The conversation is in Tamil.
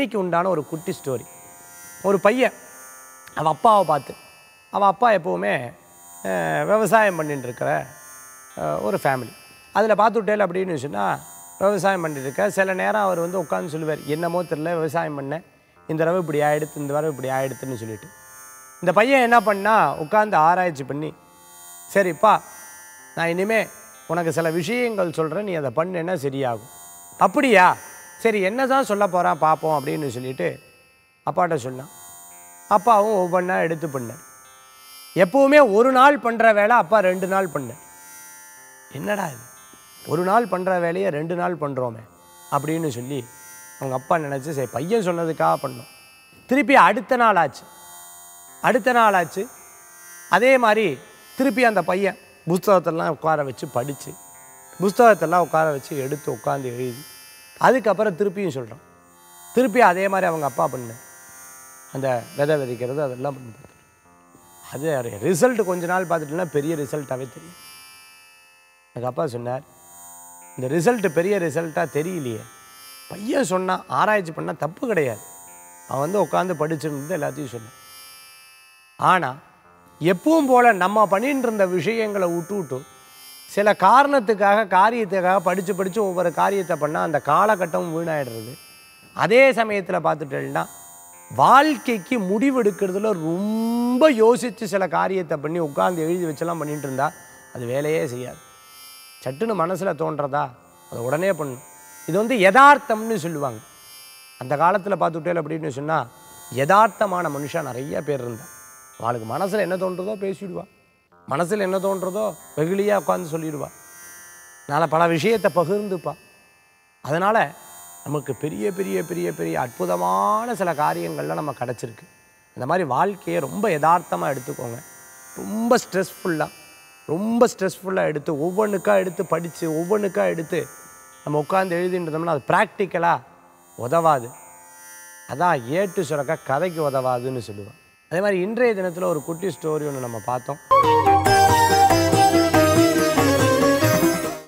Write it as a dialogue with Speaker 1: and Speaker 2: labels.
Speaker 1: இன்னைக்கு உண்டான ஒரு குட்டி ஸ்டோரி ஒரு பையன் அவன் அப்பாவை பார்த்து அவன் அப்பா எப்போவுமே அஹ், விவசாயம் பண்ணிட்டு இருக்கிற அஹ், ஒரு ஃபேமிலி அதில் பார்த்துட்டேல் அப்படின்னு சொன்னால் விவசாயம் பண்ணிட்டு இருக்க சில நேரம் அவர் வந்து உட்காந்து சொல்லுவார் என்னமோ தெரில விவசாயம் பண்ணேன் இந்த தடவை இப்படி ஆயிடுத்து இந்த தடவை இப்படி ஆயிடுத்துன்னு சொல்லிட்டு இந்த பையன் என்ன பண்ணா உட்காந்து ஆராய்ச்சி பண்ணி சரிப்பா நான் இனிமே உனக்கு சில விஷயங்கள் சொல்கிறேன் நீ அதை பண்ணேன்னா சரியாகும் அப்படியா சரி என்ன தான் சொல்ல போகிறான் பார்ப்போம் அப்படின்னு சொல்லிட்டு அப்பாட்ட சொன்னான் அப்பாவும் ஒவ்வொன்றா எடுத்து பண்ணார் எப்பவுமே ஒரு நாள் பண்ணுற வேலை அப்பா ரெண்டு நாள் பண்ணார் என்னடா இது ஒரு நாள் பண்ணுற வேலையை ரெண்டு நாள் பண்ணுறோமே அப்படின்னு சொல்லி அவங்க அப்பா நினச்சி சரி பையன் சொன்னதுக்காக பண்ணோம் திருப்பி அடுத்த நாள் ஆச்சு அடுத்த நாள் ஆச்சு அதே மாதிரி திருப்பி அந்த பையன் புஸ்தகத்தெல்லாம் உட்கார வச்சு படித்து புஸ்தகத்தெல்லாம் உட்கார வச்சு எடுத்து உட்காந்து எழுதி அதுக்கப்புறம் திருப்பியும் சொல்கிறான் திருப்பி அதே மாதிரி அவங்க அப்பா பண்ண அந்த விதை விதைக்கிறது அதெல்லாம் பண்ணி பார்த்துட்டு அது ரிசல்ட் கொஞ்ச நாள் பார்த்துட்டுனா பெரிய ரிசல்ட்டாகவே தெரியும் எங்கள் அப்பா சொன்னார் இந்த ரிசல்ட் பெரிய ரிசல்ட்டாக தெரியலையே பையன் சொன்னான் ஆராய்ச்சி பண்ணால் தப்பு கிடையாது அவன் வந்து உட்காந்து படிச்சிருந்து எல்லாத்தையும் சொன்னான் ஆனால் எப்பவும் போல் நம்ம பண்ணிட்டு இருந்த விஷயங்களை விட்டு விட்டு சில காரணத்துக்காக காரியத்துக்காக படித்து படித்து ஒவ்வொரு காரியத்தை பண்ணால் அந்த காலகட்டம் வீணாயிடுறது அதே சமயத்தில் பார்த்துட்டேன்னா வாழ்க்கைக்கு முடிவெடுக்கிறதுல ரொம்ப யோசித்து சில காரியத்தை பண்ணி உட்கார்ந்து எழுதி வச்செல்லாம் பண்ணிட்டு இருந்தா அது வேலையே செய்யாது சட்டுன்னு மனசில் தோன்றதா அதை உடனே பண்ணும் இது வந்து யதார்த்தம்னு சொல்லுவாங்க அந்த காலத்தில் பார்த்துட்டேன் அப்படின்னு சொன்னால் யதார்த்தமான மனுஷன் நிறைய பேர் இருந்தா அவளுக்கு மனசில் என்ன தோன்றதோ பேசிடுவா மனசில் என்ன தோன்றதோ வெகுளியாக உட்காந்து சொல்லிடுவா அதனால் பல விஷயத்தை பகிர்ந்துப்பா அதனால் நமக்கு பெரிய பெரிய பெரிய பெரிய அற்புதமான சில காரியங்கள்லாம் நம்ம கிடச்சிருக்கு இந்த மாதிரி வாழ்க்கையை ரொம்ப யதார்த்தமாக எடுத்துக்கோங்க ரொம்ப ஸ்ட்ரெஸ்ஃபுல்லாக ரொம்ப ஸ்ட்ரெஸ்ஃபுல்லாக எடுத்து ஒவ்வொன்றுக்கா எடுத்து படித்து ஒவ்வொன்றுக்கா எடுத்து நம்ம உட்காந்து எழுதிட்டு இருந்தோம்னா அது ப்ராக்டிக்கலாக உதவாது அதான் ஏட்டு சுரக்கா கதைக்கு உதவாதுன்னு சொல்லுவேன் அதே மாதிரி இன்றைய தினத்தில் ஒரு குட்டி ஸ்டோரி ஒன்று நம்ம பார்த்தோம்